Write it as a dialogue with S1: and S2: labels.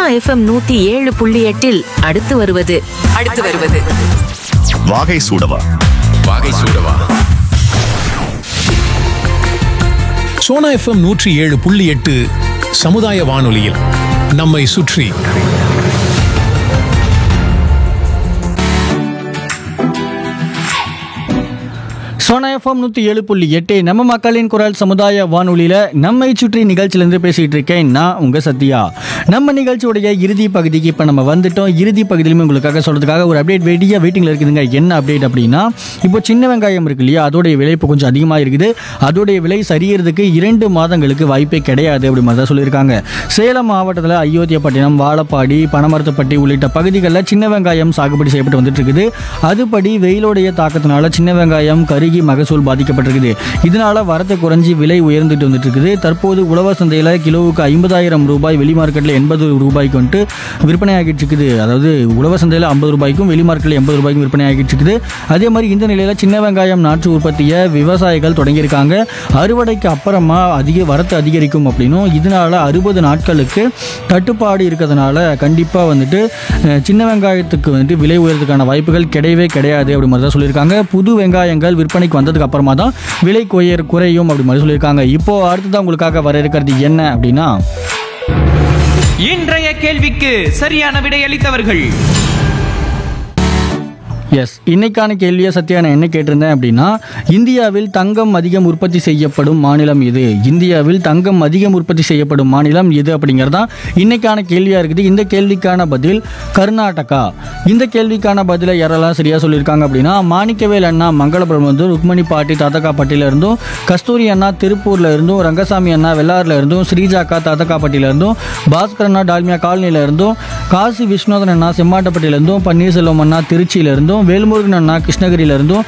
S1: FM நூத்தி ஏழு புள்ளி எட்டில் அடுத்து வருவது அடுத்து வருவது
S2: வாகை சூடவா
S3: வாகை சூடவா
S4: சோனா எஃப்எம் நூற்றி ஏழு புள்ளி எட்டு சமுதாய வானொலியில் நம்மை சுற்றி
S5: சோனா எஃப்எம் நூற்றி ஏழு புள்ளி எட்டு நம்ம மக்களின் குரல் சமுதாய வானொலியில் நம்மை சுற்றி நிகழ்ச்சியிலேருந்து பேசிகிட்டு இருக்கேன் நான் உங்கள் சத்யா நம்ம நிகழ்ச்சியுடைய இறுதி பகுதிக்கு இப்போ நம்ம வந்துட்டோம் இறுதி பகுதியிலுமே உங்களுக்காக சொல்கிறதுக்காக ஒரு அப்டேட் வெடியாக வெயிட்டிங்கில் இருக்குதுங்க என்ன அப்டேட் அப்படின்னா இப்போ சின்ன வெங்காயம் இருக்கு இல்லையா அதோடைய விலை இப்போ கொஞ்சம் அதிகமாக இருக்குது அதோடைய விலை சரியறதுக்கு இரண்டு மாதங்களுக்கு வாய்ப்பே கிடையாது அப்படி மாதிரி தான் சொல்லியிருக்காங்க சேலம் மாவட்டத்தில் அயோத்தியப்பட்டினம் வாழப்பாடி பனமரத்துப்பட்டி உள்ளிட்ட பகுதிகளில் சின்ன வெங்காயம் சாகுபடி செய்யப்பட்டு வந்துட்டு இருக்குது அதுபடி வெயிலுடைய தாக்கத்தினால சின்ன வெங்காயம் கருகி மகசூல் பாதிக்கப்பட்டிருக்குது இதனால வரத்து குறைஞ்சி விலை உயர்ந்துட்டு வந்துட்டு இருக்குது தற்போது உழவர் சந்தையில் கிலோவுக்கு ஐம்பதாயிரம் ரூபாய் வெளி மார்க்கெட்டில் எண்பது ரூபாய்க்கு வந்துட்டு விற்பனை ஆகிட்டு இருக்குது அதாவது உழவர் சந்தையில் ஐம்பது ரூபாய்க்கும் வெளி மார்க்கெட்டில் எண்பது ரூபாய்க்கும் விற்பனை ஆகிட்டு இருக்குது அதே மாதிரி இந்த நிலையில் சின்ன வெங்காயம் நாற்று உற்பத்தியை விவசாயிகள் தொடங்கியிருக்காங்க அறுவடைக்கு அப்புறமா அதிக வரத்து அதிகரிக்கும் அப்படின்னும் இதனால அறுபது நாட்களுக்கு தட்டுப்பாடு இருக்கிறதுனால கண்டிப்பாக வந்துட்டு அஹ், சின்ன வெங்காயத்துக்கு வந்துட்டு விலை உயர்றதுக்கான வாய்ப்புகள் கிடையவே கிடையாது அப்படி மாதிரி தான் சொல்லியிருக்காங்க புது வெங்காயங்கள் விற்பனைக்கு வந்ததுக்கு அப்புறமா தான் விலை குயர் குறையும் அப்படி மாதிரி சொல்லியிருக்காங்க இப்போ அடுத்ததான் உங்களுக்காக வர இருக்கிறது என்ன அப்படின்னா
S6: இன்றைய கேள்விக்கு சரியான விடையளித்தவர்கள்
S5: எஸ் இன்னைக்கான கேள்வியை சத்யா நான் என்ன கேட்டிருந்தேன் அப்படின்னா இந்தியாவில் தங்கம் அதிகம் உற்பத்தி செய்யப்படும் மாநிலம் எது இந்தியாவில் தங்கம் அதிகம் உற்பத்தி செய்யப்படும் மாநிலம் எது அப்படிங்கிறதான் இன்னைக்கான கேள்வியாக இருக்குது இந்த கேள்விக்கான பதில் கர்நாடகா இந்த கேள்விக்கான பதிலை யாரெல்லாம் சரியாக சொல்லியிருக்காங்க அப்படின்னா மாணிக்கவேல் அண்ணா மங்களபுரம் வந்து ருக்மணி பாட்டி தாத்தக்காப்பட்டியில இருந்தும் கஸ்தூரி அண்ணா திருப்பூர்ல இருந்தும் ரங்கசாமி அண்ணா வெள்ளாறுல இருந்தும் ஸ்ரீஜாக்கா தாத்தக்காப்பட்டியில இருந்தும் பாஸ்கர் அண்ணா டால்மியா காலனியில இருந்தும் காசி விஸ்வநாதன் அண்ணா செம்மாட்டப்பட்டியில இருந்தும் பன்னீர்செல்வம் அண்ணா திருச்சியில இருந்தும் வேல்முருகன் அண்ணா கிருஷ்ணகிரியில இருந்தும்